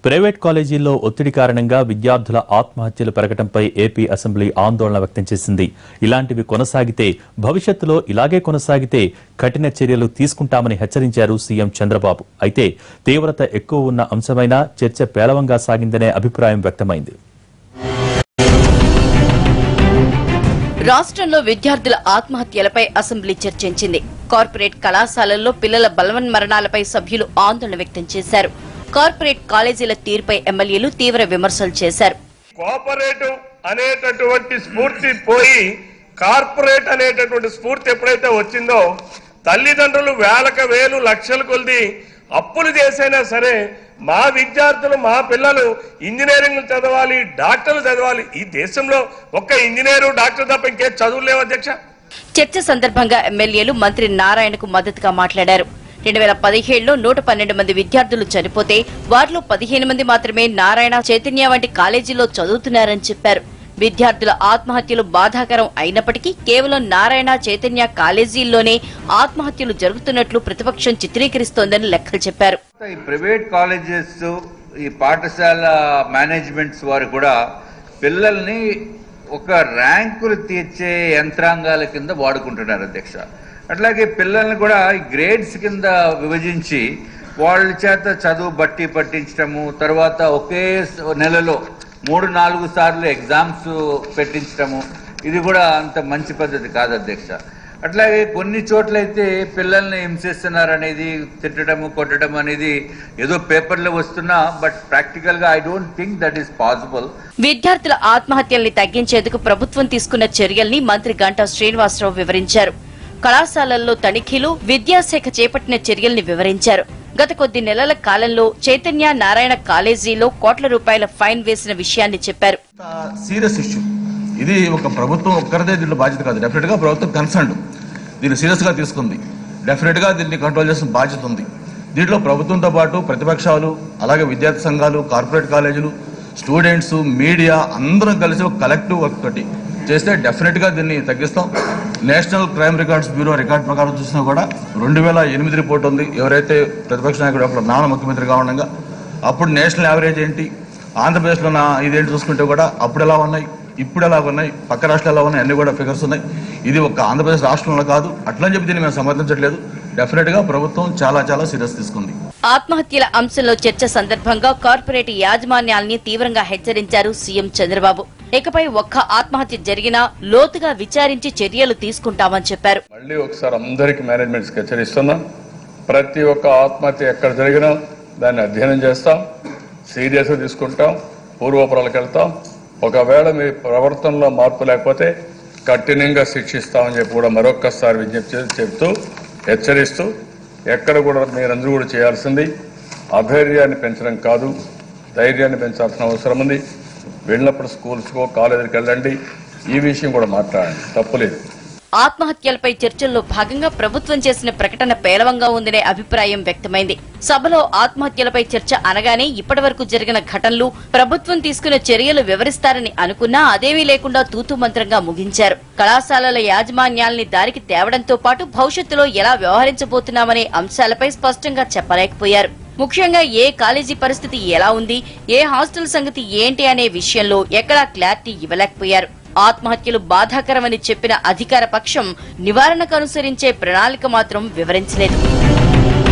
private కాలేజీల్లో ఒత్తిడి కారణంగా విద్యార్థుల ఆత్మహత్యలు పెరగడంపై ఏపీ అసెంబ్లీ ఆందోళన వ్యక్తం చేసింది ఇలాంటివి కొనసాగితే భవిష్యత్తులో ఇలాగే కొనసాగితే కఠిన చర్యలు తీసుకుంటామని హెచ్చరించారు సీఎం చంద్రబాబు అయితే తీవ్రత ఎక్కువ ఉన్న అంశమైనా చర్చ పేలవంగా సాగిందనే అభిప్రాయం వ్యక్తమైంది రాష్ట్రంలో విద్యార్థుల ఆత్మహత్యలపై అసెంబ్లీ చర్చించింది కార్పొరేట్ కళాశాలల్లో పిల్లల బలవన్ మరణాలపై సభ్యులు ఆందోళన వ్యక్తం చేశారు కార్పొరేట్ కాలేజీల తీరుపై ఎమ్మెల్యేలు తీవ్ర విమర్శలు చేశారు కోఆపరేటివ్ అనేటటువంటి స్ఫూర్తి పోయి కార్పొరేట్ అనేటటువంటి స్ఫూర్తి ఎప్పుడైతే వచ్చిందో తల్లిదండ్రులు వేలకు వేలు లక్షల కొద్ది అప్పులు చేసైనా సరే మా విద్యార్థులు మా పిల్లలు ఇంజనీరింగ్ చదవాలి డాక్టర్లు చదవాలి ఈ దేశంలో ఒక్క ఇంజనీరు డాక్టర్ తప్ప ఇంకే చదువులు లేవు అధ్యక్ష చర్చ సందర్భంగా ఎమ్మెల్యేలు మంత్రి నారాయణకు మద్దతుగా మాట్లాడారు రెండు వేల పదిహేడులో నూట పన్నెండు మంది విద్యార్థులు చనిపోతే వారిలో పదిహేను మంది మాత్రమే నారాయణ చైతన్య వంటి కాలేజీల్లో చదువుతున్నారని చెప్పారు విద్యార్థుల ఆత్మహత్యలు బాధాకరం అయినప్పటికీ కేవలం నారాయణ చైతన్య కాలేజీల్లోనే ఆత్మహత్యలు జరుగుతున్నట్లు ప్రతిపక్షం చిత్రీకరిస్తోందని లెక్కలు చెప్పారు ఈ ప్రైవేట్ కాలేజెస్ ఈ పాఠశాల మేనేజ్మెంట్స్ వారు కూడా పిల్లల్ని ఒక ర్యాంకులు తీర్చే యంత్రాంగాల కింద వాడుకుంటున్నారు అధ్యక్ష అట్లాగే పిల్లల్ని కూడా ఈ గ్రేడ్స్ కింద విభజించి వాళ్ళ చేత చదువు బట్టి పట్టించడము తర్వాత ఒకే స- నెలలో మూడు నాలుగు సార్లు ఎగ్జామ్స్ పెట్టించడము ఇది కూడా అంత మంచి పద్ధతి కాదు అధ్యక్ష అట్లాగే కొన్ని చోట్లయితే పిల్లల్ని హింసిస్తున్నారు అనేది తిట్టడము కొట్టడం అనేది ఏదో పేపర్లో వస్తున్నా బట్ ప్రాక్టికల్గా I don't think that is possible విద్యార్థుల ఆత్మహత్యల్ని తగ్గించేందుకు ప్రభుత్వం తీసుకున్న చర్యల్ని మంత్రి గంటా శ్రీనివాసరావు వివరించారు కళాశాలల్లో తనిఖీలు విద్యాశాఖ చేపట్టిన చర్యల్ని వివరించారు గత కొద్ది నెలల కాలంలో చైతన్య నారాయణ కాలేజీలో కోట్ల రూపాయల ఫైన్ వేసిన విషయాన్ని చెప్పారు సీరియస్ ఇష్యూ ఇది ఒక ప్రభుత్వం ఒక్కరిదే దీంట్లో బాధ్యత కాదు డెఫినెట్ గా ప్రభుత్వం కన్సర్న్ దీన్ని సీరియస్ గా తీసుకుంది డెఫినెట్ గా దీన్ని కంట్రోల్ చేసిన బాధ్యత ఉంది దీంట్లో ప్రభుత్వంతో పాటు ప్రతిపక్షాలు అలాగే విద్యార్థి సంఘాలు కార్పొరేట్ కాలేజీలు స్టూడెంట్స్ మీడియా అందరం కలిసి ఒక కలెక్టివ్ వర్క్ తోటి చేస్తే డెఫినెట్ గా దీన్ని తగ్గిస్తాం national crime records bureau record ప్రకారం చూసినా కూడా రెండు వేల ఎనిమిది రిపోర్ట్ ఉంది ఎవరైతే ప్రతిపక్ష నాయకుడు అప్పుడు నాన్న ముఖ్యమంత్రిగా ఉండగా అప్పుడు నేషనల్ యావరేజ్ ఏంటి ఆంధ్రప్రదేశ్లో నా ఇదేంటి చూసుకుంటే కూడా అప్పుడు ఎలా ఉన్నాయి ఇప్పుడు ఎలా ఉన్నాయి పక్క రాష్ట్రాలు ఎలా ఉన్నాయి అన్ని కూడా ఫిగర్స్ ఉన్నాయి ఇది ఒక ఆంధ్రప్రదేశ్ రాష్ట్రంలో కాదు అట్లని చెప్పి దీన్ని మేము సమర్థించట్లేదు డెఫినెట్ గా ప్రభుత్వం చాలా చాలా సీరియస్ తీసుకుంది ఆత్మహత్యల అంశంలో చర్చ సందర్భంగా కార్పొరేట్ యాజమాన్యాల్ని తీవ్రంగా హెచ్చరించారు సీఎం చంద్రబాబు ఇకపై ఒక్క ఆత్మహత్య జరిగినా లోతుగా విచారించి చర్యలు తీసుకుంటామని చెప్పారు మళ్ళీ ఒకసారి అందరికి మేనేజ్మెంట్స్కి హెచ్చరిస్తున్నాం ప్రతి ఒక్క ఆత్మహత్య ఎక్కడ జరిగినా దాన్ని అధ్యయనం చేస్తాం సీరియస్గా తీసుకుంటాం పూర్వపురాలకు వెళ్తాం ఒకవేళ మీ ప్రవర్తనలో మార్పు లేకపోతే కఠినంగా శిక్షిస్తామని చెప్పి కూడా మరొక్కసారి విజ్ఞప్తి చేసి చెప్తూ హెచ్చరిస్తూ ఎక్కడ కూడా మీరందరూ కూడా చేయాల్సింది అధైర్యాన్ని పెంచడం కాదు ధైర్యాన్ని పెంచాల్సిన అవసరం ఉంది వెళ్ళినప్పుడు స్కూల్స్కో కాలేజీకి వెళ్ళండి ఈ విషయం కూడా మాట్లాడండి తప్పులేదు ఆత్మహత్యలపై చర్చల్లో భాగంగా ప్రభుత్వం చేసిన ప్రకటన పేలవంగా ఉందనే అభిప్రాయం వ్యక్తమైంది సభలో ఆత్మహత్యలపై చర్చ అనగానే ఇప్పటివరకు జరిగిన ఘటనలు ప్రభుత్వం తీసుకున్న చర్యలు వివరిస్తారని అనుకున్నా అదేమీ లేకుండా తూతు మంత్రంగా ముగించారు కళాశాలల యాజమాన్యాల్ని దారికి తేవడంతో పాటు భవిష్యత్తులో ఎలా వ్యవహరించబోతున్నామనే అంశాలపై స్పష్టంగా చెప్పలేకపోయారు ముఖ్యంగా ఏ కాలేజీ పరిస్థితి ఎలా ఉంది ఏ హాస్టల్ సంగతి ఏంటి అనే విషయంలో ఎక్కడా క్లారిటీ ఇవ్వలేకపోయారు ఆత్మహత్యలు బాధాకరమని చెప్పిన అధికార పక్షం నివారణకు అనుసరించే ప్రణాళిక మాత్రం వివరించలేదు